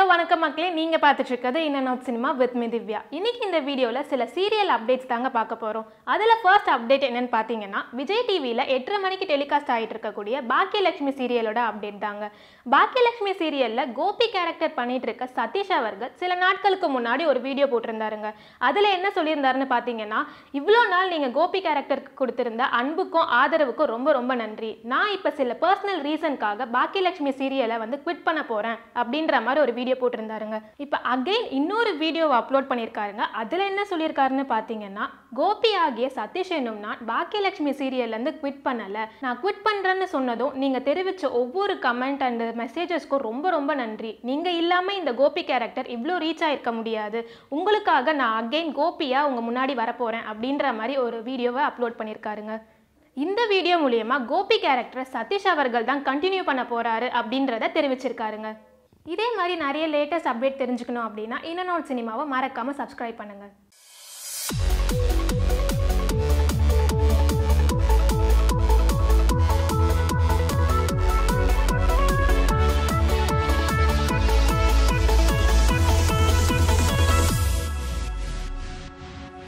வணக்கம் மக்களே நீங்க பார்த்துட்டு இருக்கிறது இன்ன நாட் சினிமா வித் மீ திவ்யா இன்னைக்கு இந்த வீடியோல சில சீரியல் அப்டேட்ஸ் தாங்க பார்க்க போறோம் அதுல ஃபர்ஸ்ட் அப்டேட் என்னன்னு பார்த்தீங்கன்னா விஜய் டிவியில எட்டரை மணிக்கு டெலிகாஸ்ட் ஆயிட்டு இருக்கக்கூடிய பாக்கியலட்சுமி சீரியலோட அப்டேட் தாங்க பாக்கியலட்சுமி சீரியல்ல கோபி கேரக்டர் பண்ணிட்டு இருக்க சதீஷ் அவர்கள் சில நாட்களுக்கு முன்னாடி ஒரு வீடியோ போட்டிருந்தாருங்க அதுல என்ன சொல்லியிருந்தாருன்னு பார்த்தீங்கன்னா இவ்வளோ நாள் நீங்க கோபி கேரக்டருக்கு கொடுத்திருந்த அன்புக்கும் ஆதரவுக்கும் ரொம்ப ரொம்ப நன்றி நான் இப்போ சில பர்சனல் ரீசனுக்காக பாக்கியலட்சுமி சீரியலை வந்து குவிட் பண்ண போறேன் அப்படின்ற மாதிரி ஒரு வீடியோ போட்டிருந்தாருங்க இப்போ அகைன் இன்னொரு வீடியோவை அப்லோட் பண்ணியிருக்காருங்க அதில் என்ன சொல்லியிருக்காருன்னு பார்த்தீங்கன்னா கோபி ஆகிய சதீஷ் என்னும் நான் பாக்கியலட்சுமி சீரியல்லேருந்து குவிட் பண்ணலை நான் குவிட் பண்ணுறேன்னு சொன்னதும் நீங்கள் தெரிவித்த ஒவ்வொரு கமெண்ட் அண்ட் மெசேஜஸ்க்கும் ரொம்ப ரொம்ப நன்றி நீங்கள் இல்லாமல் இந்த கோபி கேரக்டர் இவ்வளோ ரீச் ஆயிருக்க முடியாது உங்களுக்காக நான் அகைன் கோபியா உங்கள் முன்னாடி வரப்போகிறேன் அப்படின்ற மாதிரி ஒரு வீடியோவை அப்லோட் பண்ணியிருக்காருங்க இந்த வீடியோ மூலியமா கோபி கேரக்டரை சதீஷ் அவர்கள் தான் கண்டினியூ பண்ண போறாரு அப்படின்றத தெரிவிச்சிருக்காருங்க இதே மாதிரி நிறைய லேட்டஸ்ட் அப்டேட் தெரிஞ்சுக்கணும் அப்படின்னா இன்னொரு சினிமாவை மறக்காம சப்ஸ்கிரைப் பண்ணுங்க